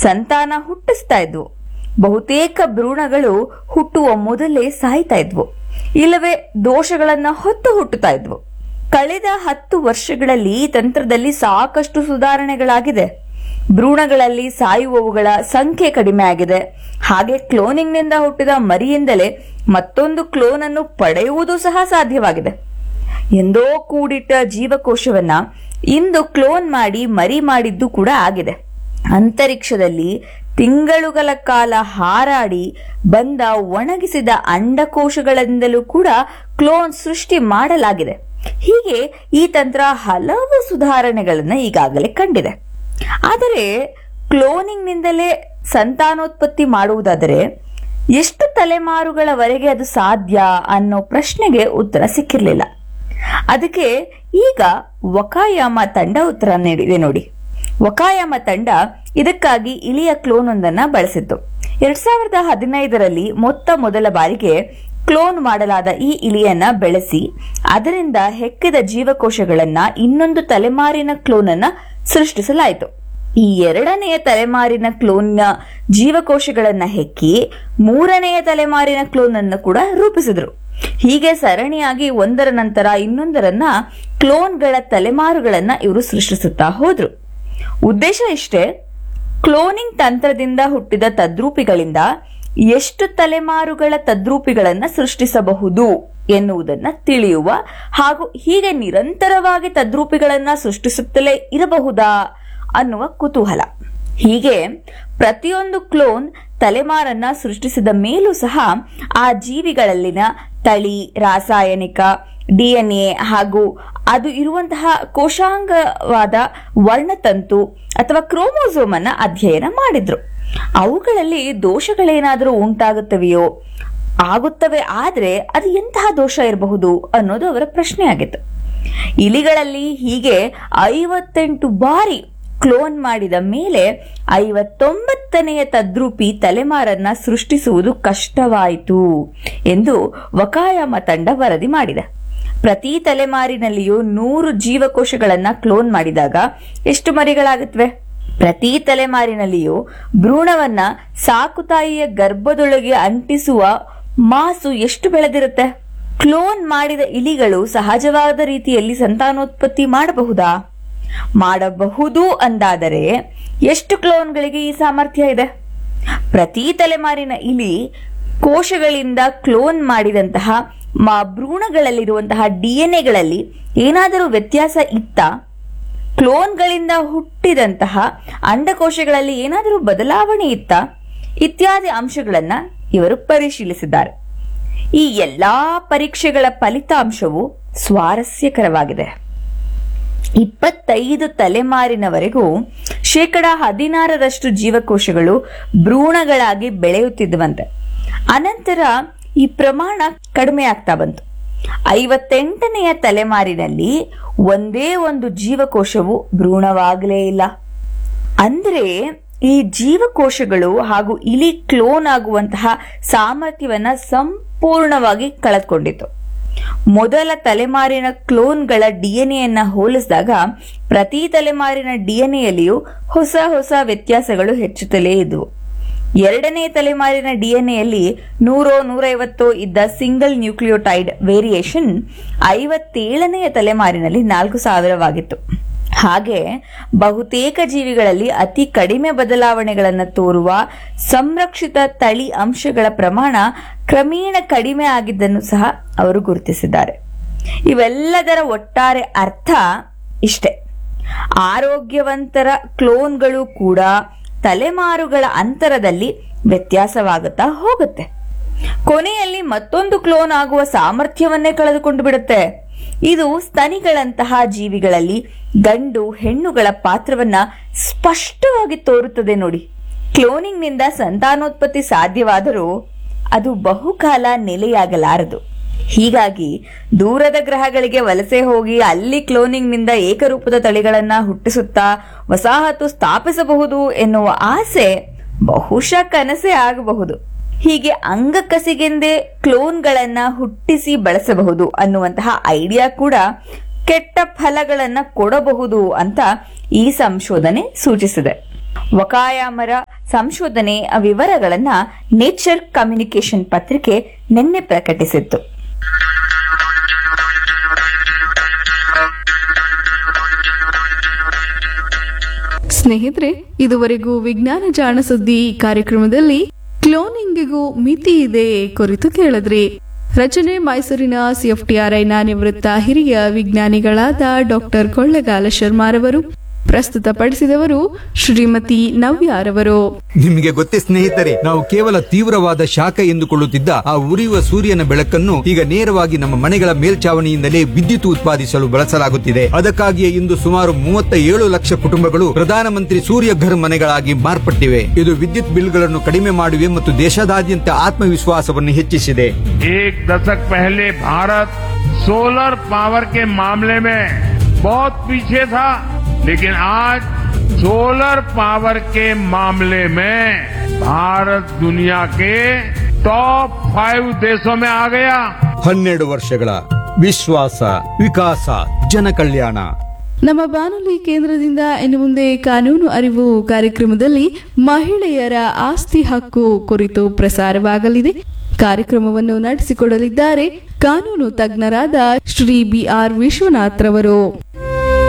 ಸಂತಾನ ಹುಟ್ಟಿಸ್ತಾ ಇದ್ವು ಬಹುತೇಕ ಭ್ರೂಣಗಳು ಹುಟ್ಟುವ ಮೊದಲೇ ಸಾಯ್ತಾ ಇದ್ವು ಇಲ್ಲವೇ ದೋಷಗಳನ್ನ ಹೊತ್ತು ಹುಟ್ಟುತ್ತಾ ಇದ್ವು ಕಳೆದ ಹತ್ತು ವರ್ಷಗಳಲ್ಲಿ ಈ ತಂತ್ರದಲ್ಲಿ ಸಾಕಷ್ಟು ಸುಧಾರಣೆಗಳಾಗಿದೆ ಭ್ರೂಣಗಳಲ್ಲಿ ಸಾಯುವವುಗಳ ಸಂಖ್ಯೆ ಕಡಿಮೆ ಆಗಿದೆ ಹಾಗೆ ಕ್ಲೋನಿಂಗ್ನಿಂದ ಹುಟ್ಟಿದ ಮರಿಯಿಂದಲೇ ಮತ್ತೊಂದು ಕ್ಲೋನ್ ಅನ್ನು ಪಡೆಯುವುದು ಸಹ ಸಾಧ್ಯವಾಗಿದೆ ಎಂದೋ ಕೂಡಿಟ್ಟ ಜೀವಕೋಶವನ್ನ ಇಂದು ಕ್ಲೋನ್ ಮಾಡಿ ಮರಿ ಮಾಡಿದ್ದು ಕೂಡ ಆಗಿದೆ ಅಂತರಿಕ್ಷದಲ್ಲಿ ತಿಂಗಳುಗಳ ಕಾಲ ಹಾರಾಡಿ ಬಂದ ಒಣಗಿಸಿದ ಅಂಡಕೋಶಗಳಿಂದಲೂ ಕೂಡ ಕ್ಲೋನ್ ಸೃಷ್ಟಿ ಮಾಡಲಾಗಿದೆ ಹೀಗೆ ಈ ತಂತ್ರ ಹಲವು ಸುಧಾರಣೆಗಳನ್ನು ಈಗಾಗಲೇ ಕಂಡಿದೆ ಆದರೆ ಕ್ಲೋನಿಂಗ್ನಿಂದಲೇ ಸಂತಾನೋತ್ಪತ್ತಿ ಮಾಡುವುದಾದರೆ ಎಷ್ಟು ತಲೆಮಾರುಗಳವರೆಗೆ ಅದು ಸಾಧ್ಯ ಅನ್ನೋ ಪ್ರಶ್ನೆಗೆ ಉತ್ತರ ಸಿಕ್ಕಿರಲಿಲ್ಲ ಅದಕ್ಕೆ ಈಗ ವಕಾಯಾಮ ತಂಡ ಉತ್ತರ ನೀಡಿದೆ ನೋಡಿ ವಕಾಯಾಮ ತಂಡ ಇದಕ್ಕಾಗಿ ಇಲಿಯ ಕ್ಲೋನ್ ಒಂದನ್ನ ಬಳಸಿತ್ತು ಎರಡ್ ಸಾವಿರದ ಹದಿನೈದರಲ್ಲಿ ಮೊತ್ತ ಮೊದಲ ಬಾರಿಗೆ ಕ್ಲೋನ್ ಮಾಡಲಾದ ಈ ಇಲಿಯನ್ನ ಬೆಳೆಸಿ ಅದರಿಂದ ಹೆಕ್ಕಿದ ಜೀವಕೋಶಗಳನ್ನ ಇನ್ನೊಂದು ತಲೆಮಾರಿನ ಕ್ಲೋನ್ ಅನ್ನ ಸೃಷ್ಟಿಸಲಾಯಿತು ಈ ಎರಡನೆಯ ತಲೆಮಾರಿನ ಕ್ಲೋನ್ನ ಜೀವಕೋಶಗಳನ್ನ ಹೆಕ್ಕಿ ಮೂರನೆಯ ತಲೆಮಾರಿನ ಕ್ಲೋನ್ ಅನ್ನು ಕೂಡ ರೂಪಿಸಿದ್ರು ಹೀಗೆ ಸರಣಿಯಾಗಿ ಒಂದರ ನಂತರ ಇನ್ನೊಂದರನ್ನ ಕ್ಲೋನ್ಗಳ ತಲೆಮಾರುಗಳನ್ನ ಇವರು ಸೃಷ್ಟಿಸುತ್ತಾ ಹೋದ್ರು ಉದ್ದೇಶ ಇಷ್ಟೇ ಕ್ಲೋನಿಂಗ್ ತಂತ್ರದಿಂದ ಹುಟ್ಟಿದ ತದ್ರೂಪಿಗಳಿಂದ ಎಷ್ಟು ತಲೆಮಾರುಗಳ ತದ್ರೂಪಿಗಳನ್ನ ಸೃಷ್ಟಿಸಬಹುದು ಎನ್ನುವುದನ್ನ ತಿಳಿಯುವ ಹಾಗೂ ಹೀಗೆ ನಿರಂತರವಾಗಿ ತದ್ರೂಪಿಗಳನ್ನ ಸೃಷ್ಟಿಸುತ್ತಲೇ ಇರಬಹುದಾ ಅನ್ನುವ ಕುತೂಹಲ ಹೀಗೆ ಪ್ರತಿಯೊಂದು ಕ್ಲೋನ್ ತಲೆಮಾರನ್ನ ಸೃಷ್ಟಿಸಿದ ಮೇಲೂ ಸಹ ಆ ಜೀವಿಗಳಲ್ಲಿನ ತಳಿ ರಾಸಾಯನಿಕ ಡಿಎನ್ಎ ಹಾಗೂ ಅದು ಇರುವಂತಹ ಕೋಶಾಂಗವಾದ ವರ್ಣತಂತು ಅಥವಾ ಕ್ರೋಮೋಸೋಮ್ ಅನ್ನ ಅಧ್ಯಯನ ಮಾಡಿದ್ರು ಅವುಗಳಲ್ಲಿ ದೋಷಗಳೇನಾದರೂ ಉಂಟಾಗುತ್ತವೆಯೋ ಆಗುತ್ತವೆ ಆದ್ರೆ ಅದು ಎಂತಹ ದೋಷ ಇರಬಹುದು ಅನ್ನೋದು ಅವರ ಪ್ರಶ್ನೆಯಾಗಿತ್ತು ಇಲಿಗಳಲ್ಲಿ ಹೀಗೆ ಐವತ್ತೆಂಟು ಬಾರಿ ಕ್ಲೋನ್ ಮಾಡಿದ ಮೇಲೆ ಐವತ್ತೊಂಬತ್ತನೆಯ ತದ್ರೂಪಿ ತಲೆಮಾರನ್ನ ಸೃಷ್ಟಿಸುವುದು ಕಷ್ಟವಾಯಿತು ಎಂದು ವಕಾಯಾಮ ತಂಡ ವರದಿ ಮಾಡಿದೆ ಪ್ರತಿ ತಲೆಮಾರಿನಲ್ಲಿಯೂ ನೂರು ಜೀವಕೋಶಗಳನ್ನ ಕ್ಲೋನ್ ಮಾಡಿದಾಗ ಎಷ್ಟು ಮರಿಗಳಾಗುತ್ತವೆ ಪ್ರತಿ ತಲೆಮಾರಿನಲ್ಲಿಯೂ ಭ್ರೂಣವನ್ನ ಸಾಕುತಾಯಿಯ ಗರ್ಭದೊಳಗೆ ಅಂಟಿಸುವ ಮಾಸು ಎಷ್ಟು ಬೆಳೆದಿರುತ್ತೆ ಕ್ಲೋನ್ ಮಾಡಿದ ಇಲಿಗಳು ಸಹಜವಾದ ರೀತಿಯಲ್ಲಿ ಸಂತಾನೋತ್ಪತ್ತಿ ಮಾಡಬಹುದಾ ಮಾಡಬಹುದು ಅಂದಾದರೆ ಎಷ್ಟು ಕ್ಲೋನ್ಗಳಿಗೆ ಈ ಸಾಮರ್ಥ್ಯ ಇದೆ ಪ್ರತಿ ತಲೆಮಾರಿನ ಇಲಿ ಕೋಶಗಳಿಂದ ಕ್ಲೋನ್ ಮಾಡಿದಂತಹ ಮ- ಭ್ರೂಣಗಳಲ್ಲಿರುವಂತಹ ಡಿಎನ್ಎಗಳಲ್ಲಿ ಏನಾದರೂ ವ್ಯತ್ಯಾಸ ಇತ್ತಾ ಕ್ಲೋನ್ಗಳಿಂದ ಹುಟ್ಟಿದಂತಹ ಅಂಡಕೋಶಗಳಲ್ಲಿ ಏನಾದರೂ ಬದಲಾವಣೆ ಇತ್ತಾ ಇತ್ಯಾದಿ ಅಂಶಗಳನ್ನ ಇವರು ಪರಿಶೀಲಿಸಿದ್ದಾರೆ ಈ ಎಲ್ಲಾ ಪರೀಕ್ಷೆಗಳ ಫಲಿತಾಂಶವು ಸ್ವಾರಸ್ಯಕರವಾಗಿದೆ ಇಪ್ಪತ್ತೈದು ತಲೆಮಾರಿನವರೆಗೂ ಶೇಕಡ ಹದಿನಾರರಷ್ಟು ಜೀವಕೋಶಗಳು ಭ್ರೂಣಗಳಾಗಿ ಬೆಳೆಯುತ್ತಿದ್ವಂತೆ ಅನಂತರ ಈ ಪ್ರಮಾಣ ಕಡಿಮೆ ಆಗ್ತಾ ಬಂತು ಐವತ್ತೆಂಟನೆಯ ತಲೆಮಾರಿನಲ್ಲಿ ಒಂದೇ ಒಂದು ಜೀವಕೋಶವು ಭ್ರೂಣವಾಗಲೇ ಇಲ್ಲ ಅಂದ್ರೆ ಈ ಜೀವಕೋಶಗಳು ಹಾಗೂ ಇಲಿ ಕ್ಲೋನ್ ಆಗುವಂತಹ ಸಾಮರ್ಥ್ಯವನ್ನ ಸಂಪೂರ್ಣವಾಗಿ ಕಳೆದುಕೊಂಡಿತ್ತು ಮೊದಲ ತಲೆಮಾರಿನ ಕ್ಲೋನ್ಗಳ ಡಿಎನ್ಎಯನ್ನ ಹೋಲಿಸಿದಾಗ ಪ್ರತಿ ತಲೆಮಾರಿನ ಡಿಎನ್ಎಯಲ್ಲಿಯೂ ಹೊಸ ಹೊಸ ವ್ಯತ್ಯಾಸಗಳು ಹೆಚ್ಚುತ್ತಲೇ ಇದ್ವು ಎರಡನೇ ತಲೆಮಾರಿನ ಡಿಎನ್ಎಯಲ್ಲಿ ನೂರೋ ನೂರೈವತ್ತೋ ಇದ್ದ ಸಿಂಗಲ್ ನ್ಯೂಕ್ಲಿಯೋಟೈಡ್ ವೇರಿಯೇಷನ್ ಐವತ್ತೇಳನೆಯ ತಲೆಮಾರಿನಲ್ಲಿ ನಾಲ್ಕು ಸಾವಿರವಾಗಿತ್ತು ಹಾಗೆ ಬಹುತೇಕ ಜೀವಿಗಳಲ್ಲಿ ಅತಿ ಕಡಿಮೆ ಬದಲಾವಣೆಗಳನ್ನು ತೋರುವ ಸಂರಕ್ಷಿತ ತಳಿ ಅಂಶಗಳ ಪ್ರಮಾಣ ಕ್ರಮೇಣ ಕಡಿಮೆ ಆಗಿದ್ದನ್ನು ಸಹ ಅವರು ಗುರುತಿಸಿದ್ದಾರೆ ಇವೆಲ್ಲದರ ಒಟ್ಟಾರೆ ಅರ್ಥ ಇಷ್ಟೆ ಆರೋಗ್ಯವಂತರ ಕ್ಲೋನ್ಗಳು ಕೂಡ ತಲೆಮಾರುಗಳ ಅಂತರದಲ್ಲಿ ವ್ಯತ್ಯಾಸವಾಗುತ್ತಾ ಹೋಗುತ್ತೆ ಕೊನೆಯಲ್ಲಿ ಮತ್ತೊಂದು ಕ್ಲೋನ್ ಆಗುವ ಸಾಮರ್ಥ್ಯವನ್ನೇ ಕಳೆದುಕೊಂಡು ಬಿಡುತ್ತೆ ಇದು ಸ್ತನಿಗಳಂತಹ ಜೀವಿಗಳಲ್ಲಿ ಗಂಡು ಹೆಣ್ಣುಗಳ ಪಾತ್ರವನ್ನ ಸ್ಪಷ್ಟವಾಗಿ ತೋರುತ್ತದೆ ನೋಡಿ ಕ್ಲೋನಿಂಗ್ನಿಂದ ಸಂತಾನೋತ್ಪತ್ತಿ ಸಾಧ್ಯವಾದರೂ ಅದು ಬಹುಕಾಲ ನೆಲೆಯಾಗಲಾರದು ಹೀಗಾಗಿ ದೂರದ ಗ್ರಹಗಳಿಗೆ ವಲಸೆ ಹೋಗಿ ಅಲ್ಲಿ ಕ್ಲೋನಿಂಗ್ನಿಂದ ಏಕರೂಪದ ತಳಿಗಳನ್ನ ಹುಟ್ಟಿಸುತ್ತಾ ವಸಾಹತು ಸ್ಥಾಪಿಸಬಹುದು ಎನ್ನುವ ಆಸೆ ಬಹುಶಃ ಕನಸೇ ಆಗಬಹುದು ಹೀಗೆ ಅಂಗಕಸಿಗೆಂದೇ ಕ್ಲೋನ್ಗಳನ್ನ ಹುಟ್ಟಿಸಿ ಬಳಸಬಹುದು ಅನ್ನುವಂತಹ ಐಡಿಯಾ ಕೂಡ ಕೆಟ್ಟ ಫಲಗಳನ್ನ ಕೊಡಬಹುದು ಅಂತ ಈ ಸಂಶೋಧನೆ ಸೂಚಿಸಿದೆ ವಕಾಯಾಮರ ಸಂಶೋಧನೆ ವಿವರಗಳನ್ನ ನೇಚರ್ ಕಮ್ಯುನಿಕೇಶನ್ ಪತ್ರಿಕೆ ನಿನ್ನೆ ಪ್ರಕಟಿಸಿತ್ತು ಸ್ನೇಹಿತರೆ ಇದುವರೆಗೂ ವಿಜ್ಞಾನ ಜಾಣ ಸುದ್ದಿ ಕಾರ್ಯಕ್ರಮದಲ್ಲಿ ಕ್ಲೋನಿಂಗಿಗೂ ಮಿತಿ ಇದೆ ಕುರಿತು ಕೇಳಿದ್ರಿ ರಚನೆ ಮೈಸೂರಿನ ಸಿಎಫ್ಟಿಆರ್ಐನ ನಿವೃತ್ತ ಹಿರಿಯ ವಿಜ್ಞಾನಿಗಳಾದ ಡಾಕ್ಟರ್ ಕೊಳ್ಳಗಾಲ ಶರ್ಮಾರವರು ಪ್ರಸ್ತುತಪಡಿಸಿದವರು ಶ್ರೀಮತಿ ನವ್ಯಾರವರು ನಿಮಗೆ ಗೊತ್ತೇ ಸ್ನೇಹಿತರೆ ನಾವು ಕೇವಲ ತೀವ್ರವಾದ ಶಾಖ ಎಂದುಕೊಳ್ಳುತ್ತಿದ್ದ ಆ ಉರಿಯುವ ಸೂರ್ಯನ ಬೆಳಕನ್ನು ಈಗ ನೇರವಾಗಿ ನಮ್ಮ ಮನೆಗಳ ಮೇಲ್ಛಾವಣಿಯಿಂದಲೇ ವಿದ್ಯುತ್ ಉತ್ಪಾದಿಸಲು ಬಳಸಲಾಗುತ್ತಿದೆ ಅದಕ್ಕಾಗಿಯೇ ಇಂದು ಸುಮಾರು ಮೂವತ್ತ ಏಳು ಲಕ್ಷ ಕುಟುಂಬಗಳು ಪ್ರಧಾನಮಂತ್ರಿ ಸೂರ್ಯ ಘರ್ ಮನೆಗಳಾಗಿ ಮಾರ್ಪಟ್ಟಿವೆ ಇದು ವಿದ್ಯುತ್ ಬಿಲ್ಗಳನ್ನು ಕಡಿಮೆ ಮಾಡಿವೆ ಮತ್ತು ದೇಶದಾದ್ಯಂತ ಆತ್ಮವಿಶ್ವಾಸವನ್ನು ಹೆಚ್ಚಿಸಿದೆ एक दशक पहले भारत सोलर पावर के मामले में बहुत पीछे था लेकिन आज सोलर पावर के मामले में भारत दुनिया के टॉप फाइव देशों में आ गया ಹನ್ನೆರಡು ವರ್ಷಗಳ ವಿಶ್ವಾಸ ವಿಕಾಸ ಜನಕಲ್ಯಾಣ ನಮ್ಮ ಬಾನುಲಿ ಕೇಂದ್ರದಿಂದ ಇನ್ನು ಮುಂದೆ ಕಾನೂನು ಅರಿವು ಕಾರ್ಯಕ್ರಮದಲ್ಲಿ ಮಹಿಳೆಯರ ಆಸ್ತಿ ಹಕ್ಕು ಕುರಿತು ಪ್ರಸಾರವಾಗಲಿದೆ ಕಾರ್ಯಕ್ರಮವನ್ನು ನಡೆಸಿಕೊಡಲಿದ್ದಾರೆ ಕಾನೂನು ತಜ್ಞರಾದ ಶ್ರೀ ಬಿಆರ್ ವಿಶ್ವನಾಥ್ ರವರು